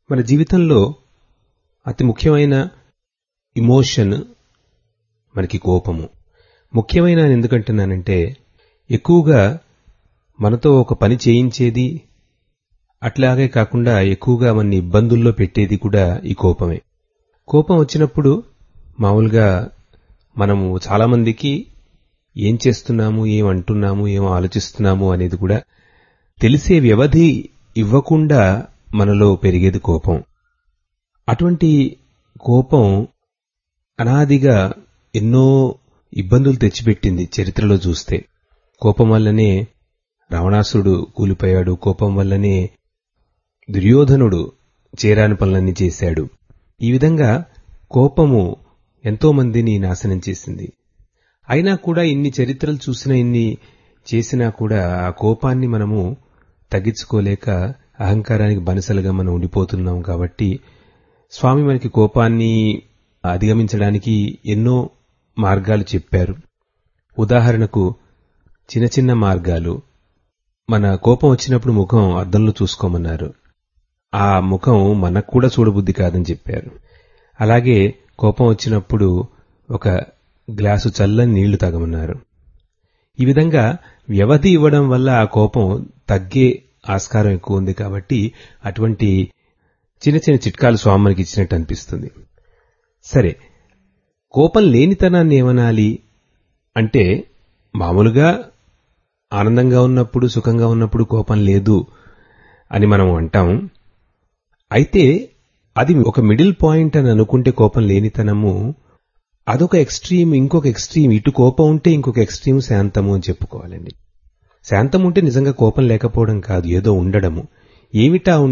మన జీవితంలో అతి ముఖ్యమైన ఇమోషన్ మనకి కోపము ముఖ్యమైన అని ఎందుకంటున్నానంటే ఎక్కువగా మనతో ఒక పని చేయించేది అట్లాగే కాకుండా ఎక్కువగా మన ఇబ్బందుల్లో పెట్టేది కూడా ఈ కోపమే కోపం వచ్చినప్పుడు మామూలుగా మనము చాలామందికి ఏం చేస్తున్నాము ఏం అంటున్నాము ఏం ఆలోచిస్తున్నాము అనేది కూడా తెలిసే వ్యవధి ఇవ్వకుండా మనలో పెరిగేది కోపం అటువంటి కోపం అనాదిగా ఎన్నో ఇబ్బందులు తెచ్చిపెట్టింది చరిత్రలో చూస్తే కోపం వల్లనే రావణాసుడు కూలిపోయాడు కోపం వల్లనే దుర్యోధనుడు చేరాని పనులన్నీ చేశాడు ఈ విధంగా కోపము ఎంతో మందిని నాశనం చేసింది అయినా కూడా ఇన్ని చరిత్రలు చూసినా ఇన్ని చేసినా కూడా ఆ కోపాన్ని మనము తగ్గించుకోలేక అహంకారానికి బనసలుగా మనం ఉండిపోతున్నాం కాబట్టి స్వామి మనకి కోపాన్ని అధిగమించడానికి ఎన్నో మార్గాలు చెప్పారు ఉదాహరణకు చిన్న చిన్న మార్గాలు మన కోపం వచ్చినప్పుడు ముఖం అద్దంలో చూసుకోమన్నారు ఆ ముఖం మనకు కూడా చూడబుద్ధి కాదని చెప్పారు అలాగే కోపం వచ్చినప్పుడు ఒక గ్లాసు చల్లని నీళ్లు తాగమన్నారు ఈ విధంగా వ్యవధి ఇవ్వడం వల్ల ఆ కోపం తగ్గే ఆస్కారం ఎక్కువ ఉంది కాబట్టి అటువంటి చిన్న చిన్న చిట్కాలు స్వామి మనకి ఇచ్చినట్టు అనిపిస్తుంది సరే కోపం లేనితనాన్ని ఏమనాలి అంటే మామూలుగా ఆనందంగా ఉన్నప్పుడు సుఖంగా ఉన్నప్పుడు కోపం లేదు అని మనం అంటాం అయితే అది ఒక మిడిల్ పాయింట్ అని అనుకుంటే కోపం లేనితనము అదొక ఎక్స్ట్రీమ్ ఇంకొక ఎక్స్ట్రీమ్ ఇటు కోపం ఉంటే ఇంకొక ఎక్స్ట్రీమ్ శాంతము అని చెప్పుకోవాలండి శాంతం ఉంటే నిజంగా కోపం లేకపోవడం కాదు ఏదో ఉండడము ఏమిటా